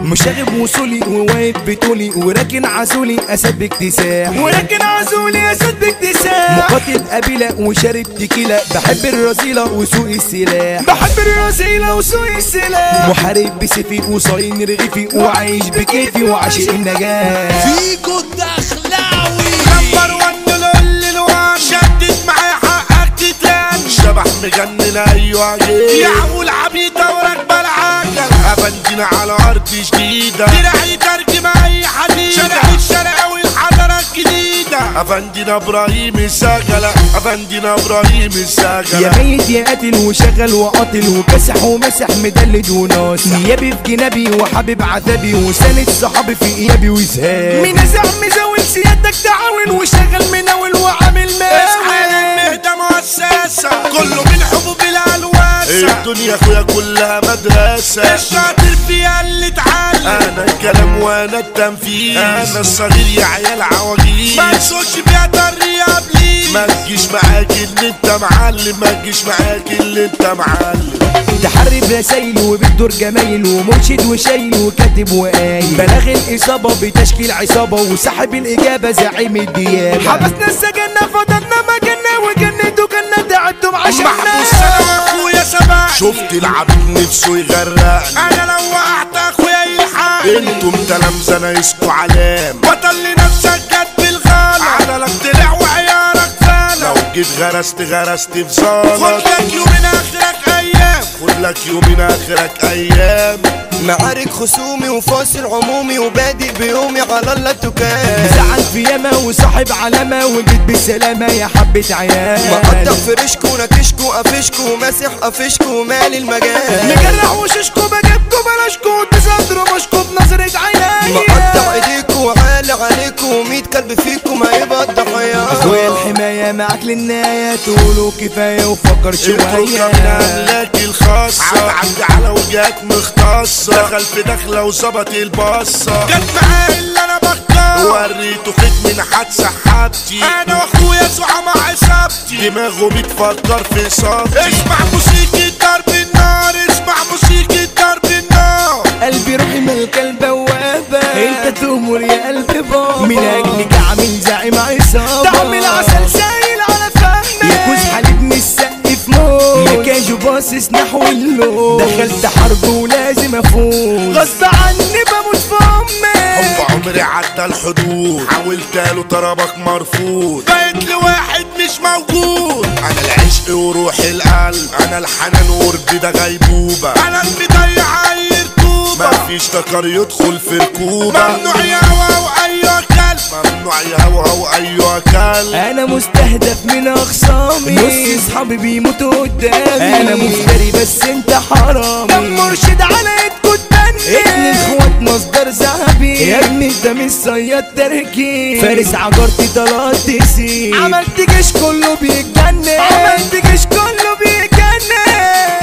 مشاغب وصولي وواقف بطولي وراكن عسولي اسد باكتساح وراكن عسولي اسد باكتساح مقاتل قبيلة وشارب تكيلة بحب الرذيلة وسوق السلاح بحب الرذيلة وسوق السلاح محارب بسيفي وصاين رغيفي وعايش بكيفي وعاشق النجاح فيكو الدخلاوي نمبر ون لول الوان شدد معايا حقك تتلان شبح مجنن ايوه جيل يعقول عبيطة وراكبة العجل افندينا على ارض جديدة دراعي ترجم اي حديدة شارع الشرقاوي الحضارة الجديدة افندينا ابراهيم السجلة افندينا ابراهيم السجلة يا ميت يا قاتل وشغل وقاتل وكاسح ومسح مدلد وناس نيابي في جنابي وحبيب عذابي وساند صحابي في ايابي وزهاب من ازع مزاول سيادتك تعاون وشغل مناول وعامل اصحى مال المهدى مؤسسة كله من حبوب الالواسة الدنيا اخويا كلها مدرسة الشاطر فيها اللي اتعلم انا الكلام وانا التنفيذ انا الصغير يا عيال عواجيز ما تسوقش بيها طري قبلي ما تجيش معاك اللي انت معلم ما تجيش معاك اللي انت معلم تحرب رسايل وبتدور جمايل ومرشد وشايل وكاتب وقايل بلاغ الإصابة بتشكيل عصابة وسحب الإجابة زعيم الديابة حبسنا السجن فضلنا مكاننا وجنته كنا تعبتم محبوس عشاننا انا واخويا سبق شفت العبيد نفسه يغرقني انا لو وقعت اخويا يلحق انتم تلامذة ناقصكوا علام بطل لنفسك جد بالغلط عدلك طلع وعيارك فالك لو جيت غرست غرست في زلط خد لك يومين اخرك ايام خد لك يومين اخرك ايام معارك خصومي وفاصل عمومي وبادئ بيومي على الله تكان زعل في ياما وصاحب علامة وجيت بالسلامة يا حبة عيال مقطع فرشكو نكشكو قفشكو ماسح قفشكو مالي المجال مجرح وششكو بجيبكو بلاشكو تصدروا مشكو بنظرة عيني مقطع ايديكو وعالي عليكو ميت كلب فيكو ما يبقى الضحايا اخويا الحماية معاك للنهاية تقولوا كفاية وفكر الفرقة من شوية أملاك الخاصة عدى على وجهات مختصة دخل في دخلة وظبط البصة جت معاه اللي أنا بختار وريته خد من حد سحبتي أنا وأخويا سوحة مع عصابتي دماغه بتفكر في صابتي اسمع موسيقى ضرب النار اسمع موسيقى ضرب النار قلبي روحي ملك البوابة انت تؤمر يا قلبي بابا من اجلك عامل زعيم عصابة تعمل عسل سايل على فمي يا كوز حليب مش سقف موت يا كاجو باصص نحو اللون دخلت حرب ولازم افوز غصب عني بموت في امي حب عمري عدى الحدود حاولت له طلبك مرفوض بقيت لواحد مش موجود انا العشق وروح القلب انا الحنان وردي ده غيبوبة انا المضيع اي رطوبة مفيش تكر يدخل في ركوبة ممنوع يهوى وايوه كلب ممنوع يهوى وايوه كلب انا مستهدف من اخصامي نص اصحابي بيموتوا قدامي انا مفتري بس انت حرامي دم مرشد على ايدكوا تبني اتنين اخوات مصدر ذهبي يا ابني ده مش صياد تركي فارس عجرتي طلعت تسيب عملت جيش كله بيتجنن عملت جيش كله بيتجنن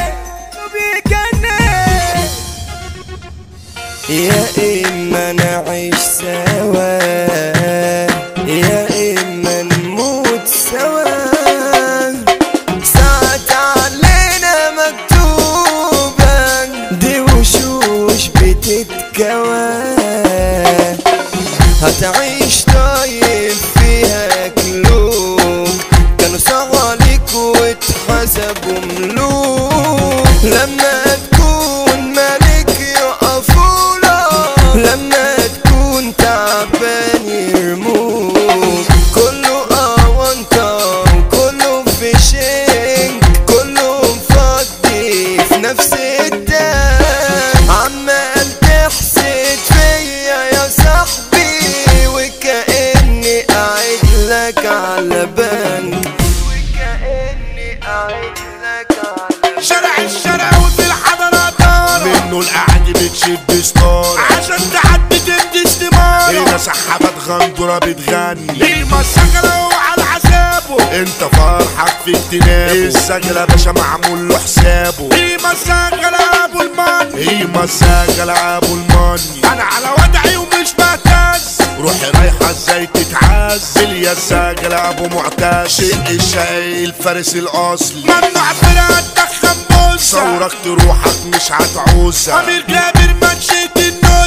كله بيتجنن يا اما نعيش سوا يا اما نموت سوا ساعة علينا مكتوبة دي وشوش بتتكوى هتعيش طيب فيها كلوب كانوا صغاليك واتحسبوا ملوك لما تكون ملك يقفولك لما تكون تعبان يرموك كله أونطة وكله في شنك كله مفضي في نفس الدم عمال تحسد فيا يا صاحبي وكأني قاعد لك على بنك وكأني قاعد لك على شارع الشارع وفي الحضارة دار منه القعد بتشد ستار عشان تعدي تدي استمارة هنا سحابات غندورة بتغني هي مسجلة وعلى حسابه انت فرحك في اجتنابه السجلة باشا معمول له حسابه هي مسجلة ابو الماني هي مسجلة ابو الماني انا على وضعي ومش بهتز روحي رايحة ازاي تتعز اليا السجلة ابو معتز شق الشقي الفارس الاصلي ممنوع فرقة تدخن بوسة صورك روحك مش هتعوزها امير جابر منشية النوز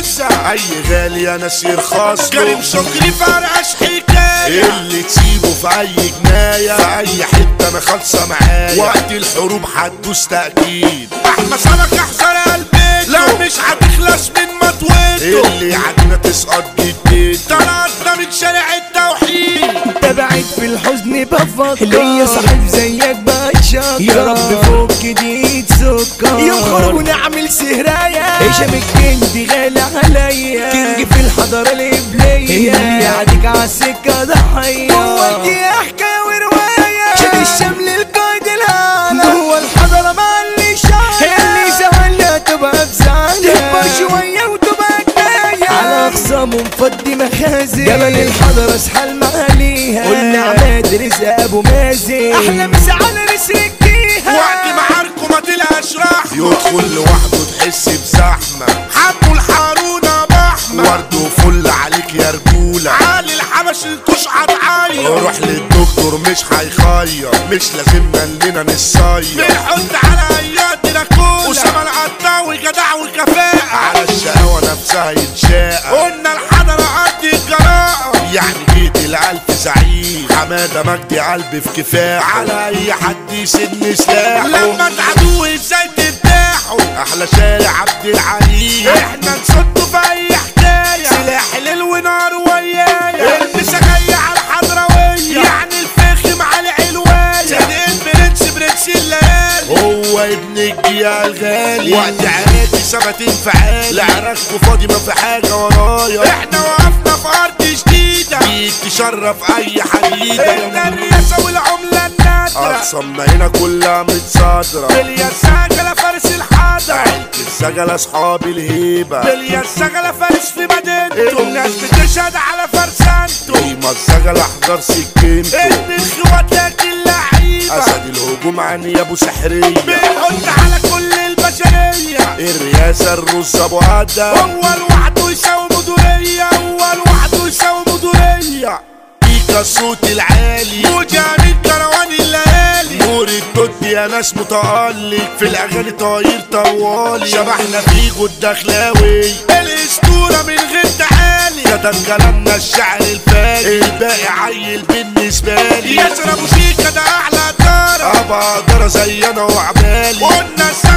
موزع اي غالي يا ناس يرخص كريم شكري فرقش حكايه اللي تسيبه في اي جنايه في اي حته انا خالصه معايا وقت الحروب هتدوس تاكيد احمد سمك احذر قلبك لو مش هتخلص من مطويته اللي عدنا تسقط جديد طلعتنا من شارع التوحيد تبعت في الحزن بفكر ليا صاحب زيك بتشكر يا رب فوق جديد سكر يخرج ونعمل سهراية هشام الجندي غالي عليا كينج في الحضارة الإبلية اللي يعديك عالسكة ضحية هو دي حكاية ورواية شد الشمل القايد الهالة هو الحضارة مع اللي شاية اللي زعلها تبقى بزعلة تكبر شوية وتبقى كفاية على أخصام ومفضي مخازن جبل الحضرة اسحل معاليها قلنا عماد رزق أبو مازن أحلى مسا على نسركيها وقت معاركه ما تلقاش رحمة يدخل لوحده تحس بزحمة حبه الحارونة بحمة ورد وفل عليك يا رجولة علي الحبش الكوش هتعيط روح للدكتور مش هيخير مش لازمنا اننا نصير بنحط على ايادنا كولا اسامة القطاوي جدع وكفاءة على الشقاوة نفسها يتشاء قلنا الحضرة قد الجراءة يعني جيت الألف زعيم حمادة مجدي قلبي في كفاح على أي حد يسن سلاح لما تعدوه ازاي تفتحوا أحلى شارع عبد العليم احنا نصده في أي حكاية سلاح ليل ونار ويايا المسا جاية على الحضروية يعني الفخم على العلواية صدقين برنس برنس الليالي هو ابن الجيال الغالي وقت عراكي ثبت انفعالي لعراكوا فاضي ما في حاجة ورايا احنا وقفنا في أرض جديدة جيت تشرف أي حديدة احنا الرياسة والعملة النادرة أقسامنا هنا كلها متصادرة باليساجلة فارس الحاضرة عيلة السجلة أصحاب الهيبة باليساجلة فارس في مدينته الناس بتشهد على فرسانته قيمة السجلة احضر سكينته ابن الخوات لكن لعيبة أسد الهجوم عن يا أبو سحرية بيحط على كل البشرية الرئاسة الرز أبو أدم هو لوحده يساوي مدورية هو لوحده يساوي مدورية بيكا الصوت العالي وجامد كروان الليالي نور الدود يا ناس متألق في الأغاني طاير طوالي شبحنا فيجو الدخلاوي الأسطورة من غير تعالي كتب كلامنا الشعر الفادي الباقي عيل بالنسبة لي ياسر أبو شيكا ده أحلى دارة أبقى أقدر زي أنا وعبالي قلنا